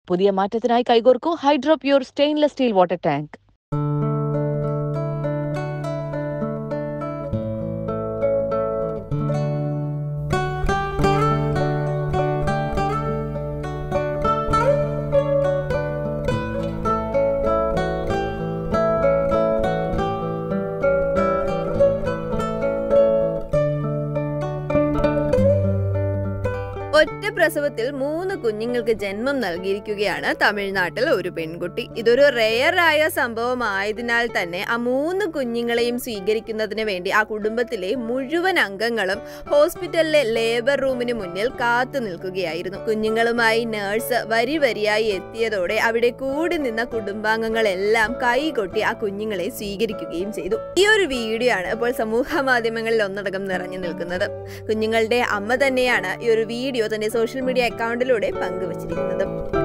പുതിയ മാറ്റത്തിനായി കൈകോർക്കൂ hydro pure stainless steel water tank ഒറ്റ പ്രസവത്തിൽ മൂന്ന് കുഞ്ഞുങ്ങൾക്ക് ജന്മം നൽകിയിരിക്കുകയാണ് തമിഴ്നാട്ടിൽ ഒരു പെൺകുട്ടി ഇതൊരു റെയറായ സംഭവമായതിനാൽ തന്നെ ആ മൂന്ന് കുഞ്ഞുങ്ങളെയും സ്വീകരിക്കുന്നതിന് വേണ്ടി ആ കുടുംബത്തിലെ മുഴുവൻ അംഗങ്ങളും ഹോസ്പിറ്റലിലെ ലേബർ റൂമിന് മുന്നിൽ കാത്തു നിൽക്കുകയായിരുന്നു കുഞ്ഞുങ്ങളുമായി നേഴ്സ് വരി വരിയായി എത്തിയതോടെ അവിടെ കൂടി നിന്ന കുടുംബാംഗങ്ങളെല്ലാം കൈകൊട്ടി ആ കുഞ്ഞുങ്ങളെ സ്വീകരിക്കുകയും ചെയ്തു ഈ ഒരു വീഡിയോ ആണ് ഇപ്പോൾ സമൂഹ മാധ്യമങ്ങളിൽ ഒന്നടങ്കം നിറഞ്ഞു നിൽക്കുന്നത് കുഞ്ഞുങ്ങളുടെ അമ്മ തന്നെയാണ് ഈ ഒരു വീഡിയോ തന്റെ സോഷ്യൽ മീഡിയ അക്കൗണ്ടിലൂടെ പങ്കുവച്ചിരിക്കുന്നത്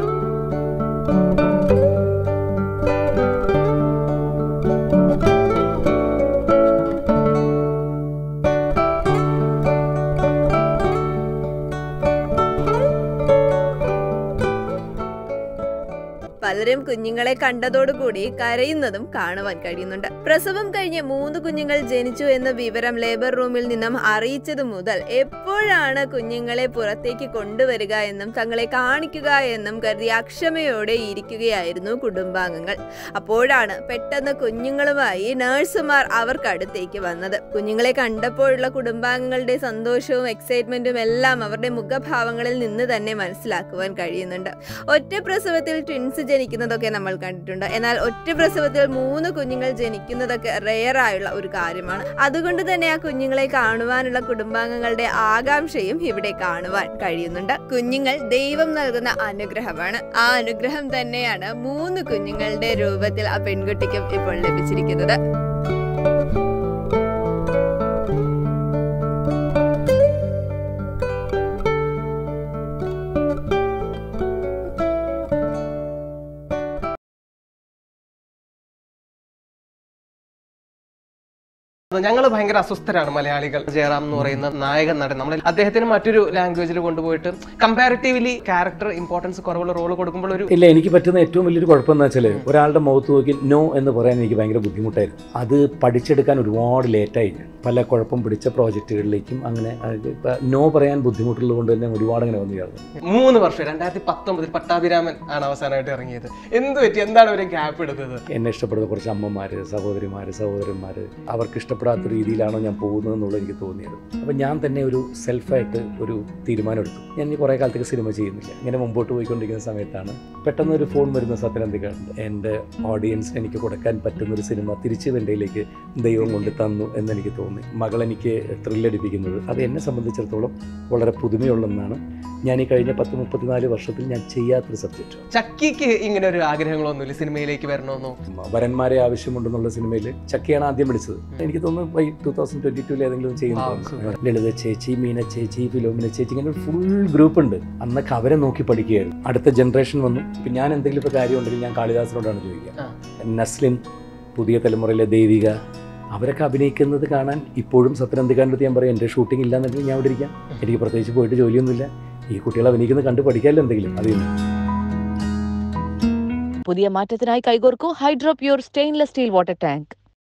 പലരും കുഞ്ഞുങ്ങളെ കണ്ടതോടുകൂടി കരയുന്നതും കാണുവാൻ കഴിയുന്നുണ്ട് പ്രസവം കഴിഞ്ഞ് മൂന്ന് കുഞ്ഞുങ്ങൾ ജനിച്ചു എന്ന വിവരം ലേബർ റൂമിൽ നിന്നും അറിയിച്ചത് മുതൽ എപ്പോഴാണ് കുഞ്ഞുങ്ങളെ പുറത്തേക്ക് കൊണ്ടുവരിക എന്നും തങ്ങളെ കാണിക്കുക എന്നും കരുതി അക്ഷമയോടെ ഇരിക്കുകയായിരുന്നു കുടുംബാംഗങ്ങൾ അപ്പോഴാണ് പെട്ടെന്ന് കുഞ്ഞുങ്ങളുമായി നഴ്സുമാർ അവർക്കടുത്തേക്ക് വന്നത് കുഞ്ഞുങ്ങളെ കണ്ടപ്പോഴുള്ള കുടുംബാംഗങ്ങളുടെ സന്തോഷവും എക്സൈറ്റ്മെന്റും എല്ലാം അവരുടെ മുഖഭാവങ്ങളിൽ നിന്ന് തന്നെ മനസ്സിലാക്കുവാൻ കഴിയുന്നുണ്ട് ഒറ്റ പ്രസവത്തിൽ ട്വിൻസ് ജനിക്കുന്നതൊക്കെ നമ്മൾ കണ്ടിട്ടുണ്ട് എന്നാൽ ഒറ്റ പ്രസവത്തിൽ മൂന്ന് കുഞ്ഞുങ്ങൾ ജനിക്കുന്നതൊക്കെ റെയർ ആയുള്ള ഒരു കാര്യമാണ് അതുകൊണ്ട് തന്നെ ആ കുഞ്ഞുങ്ങളെ കാണുവാനുള്ള കുടുംബാംഗങ്ങളുടെ ആകാംക്ഷയും ഇവിടെ കാണുവാൻ കഴിയുന്നുണ്ട് കുഞ്ഞുങ്ങൾ ദൈവം നൽകുന്ന അനുഗ്രഹമാണ് ആ അനുഗ്രഹം തന്നെയാണ് മൂന്ന് കുഞ്ഞുങ്ങളുടെ രൂപത്തിൽ ആ പെൺകുട്ടിക്കും ഇപ്പോൾ ലഭിച്ചിരിക്കുന്നത് ഞങ്ങൾ ഭയങ്കര അസ്വസ്ഥരാണ് മലയാളികൾ ജയറാം എന്ന് പറയുന്ന നായകൻ നടൻ നമ്മൾ അദ്ദേഹത്തിന് മറ്റൊരു ലാംഗ്വേജിൽ കൊണ്ടുപോയിട്ട് കമ്പാരിറ്റീവ്ലി ക്യാരക്ടർ ഇമ്പോർട്ടൻസ് കുറവുള്ള റോൾ കൊടുക്കുമ്പോൾ ഒരു ഇല്ല എനിക്ക് പറ്റുന്ന ഏറ്റവും വലിയൊരു കുഴപ്പം എന്ന് വെച്ചാൽ ഒരാളുടെ മുഖത്ത് നോക്കി നോ എന്ന് പറയാൻ എനിക്ക് ഭയങ്കര ബുദ്ധിമുട്ടായിരുന്നു അത് പഠിച്ചെടുക്കാൻ ഒരുപാട് ലേറ്റായി ഞാൻ പല കുഴപ്പം പിടിച്ച പ്രോജക്റ്റുകളിലേക്കും അങ്ങനെ അത് ഇപ്പൊ നോ പറയാൻ ബുദ്ധിമുട്ടുള്ളത് കൊണ്ട് തന്നെ ഒരുപാട് അങ്ങനെ വന്നു ചേർന്നു മൂന്ന് വർഷം രണ്ടായിരത്തി പത്തൊമ്പതിൽ പട്ടാഭിരാമൻ ആണ് അവസാനമായിട്ട് ഇറങ്ങിയത് എന്ത് പറ്റി എന്താണ് ഒരു ഗ്യാപ്പ് എടുത്തത് എന്നെ ഇഷ്ടപ്പെടുന്ന കുറച്ച് അമ്മമാർ സഹോദരിമാർ സഹോദരന്മാർ അവർക്ക് ഇഷ്ടപ്പെടാത്ത രീതിയിലാണോ ഞാൻ പോകുന്നത് എന്നുള്ളത് എനിക്ക് തോന്നിയത് അപ്പം ഞാൻ തന്നെ ഒരു സെൽഫായിട്ട് ഒരു തീരുമാനം എടുത്തു ഞാൻ ഇനി കുറേ കാലത്തേക്ക് സിനിമ ചെയ്യുന്നില്ല ഇങ്ങനെ മുമ്പോട്ട് പോയിക്കൊണ്ടിരിക്കുന്ന സമയത്താണ് പെട്ടെന്ന് ഒരു ഫോൺ വരുന്ന സത്യനന്ദിക എൻ്റെ ഓഡിയൻസിന് എനിക്ക് കൊടുക്കാൻ പറ്റുന്ന ഒരു സിനിമ തിരിച്ച് വെണ്ടയിലേക്ക് ദൈവം കൊണ്ട് തന്നു എന്നെനിക്ക് തോന്നി മകൾ എനിക്ക് ത്രില്ലടിപ്പിക്കുന്നത് അത് എന്നെ സംബന്ധിച്ചിടത്തോളം വളരെ പുതുമയുള്ളതെന്നാണ് ഞാൻ ഈ കഴിഞ്ഞ പത്ത് മുപ്പത്തിനാല് വർഷത്തിൽ ഞാൻ ചെയ്യാത്തൊരു സബ്ജക്റ്റ് ചക്കിക്ക് ഇങ്ങനെ ഒരു ആഗ്രഹങ്ങളൊന്നുമില്ല സിനിമയിലേക്ക് വരണമെന്നോ വരന്മാരെ ആവശ്യമുണ്ടെന്നുള്ള സിനിമയിൽ ചക്കയാണ് ആദ്യം വിളിച്ചത് എനിക്ക് തോന്നുന്നു ബൈ ടൂ തൗസൻഡ് ട്വന്റി ടൂവിൽ ഏതെങ്കിലും Wow, ചെയ്യുന്നു super. ലളിത ചേച്ചി മീന ചേച്ചി ഫിലോമിന ചേച്ചി ഇങ്ങനെ ഒരു ഫുൾ ഗ്രൂപ്പ് ഉണ്ട് അന്നൊക്കെ അവരെ നോക്കി പഠിക്കുകയായിരുന്നു അടുത്ത ജനറേഷൻ വന്നു ഇപ്പം ഞാൻ എന്തെങ്കിലും ഇപ്പോൾ കാര്യം ഉണ്ടെങ്കിൽ ഞാൻ കാളിദാസിനോടാണ് ചോദിക്കുക നസ്ലിൻ പുതിയ തലമുറയിലെ ദേവിക അവരൊക്കെ അഭിനയിക്കുന്നത് കാണാൻ ഇപ്പോഴും സത്യനന്ദിക്കാൻ്റെ അടുത്ത് ഞാൻ പറയും എൻ്റെ ഷൂട്ടിംഗ് ഇല്ലാന്നുണ്ടെങ്കിൽ ഞാൻ അവിടെ ഇരിക്കാം എനിക്ക് പ്രത്യേകിച്ച് പോയിട്ട് ജോലിയൊന്നുമില്ല ഈ കുട്ടികൾ അഭിനയിക്കുന്നത് കണ്ട് പഠിക്കാമല്ലോ എന്തെങ്കിലും അതിൽ പുതിയ മാറ്റത്തിനായി കൈകോർക്കൂ hydro pure stainless steel water tank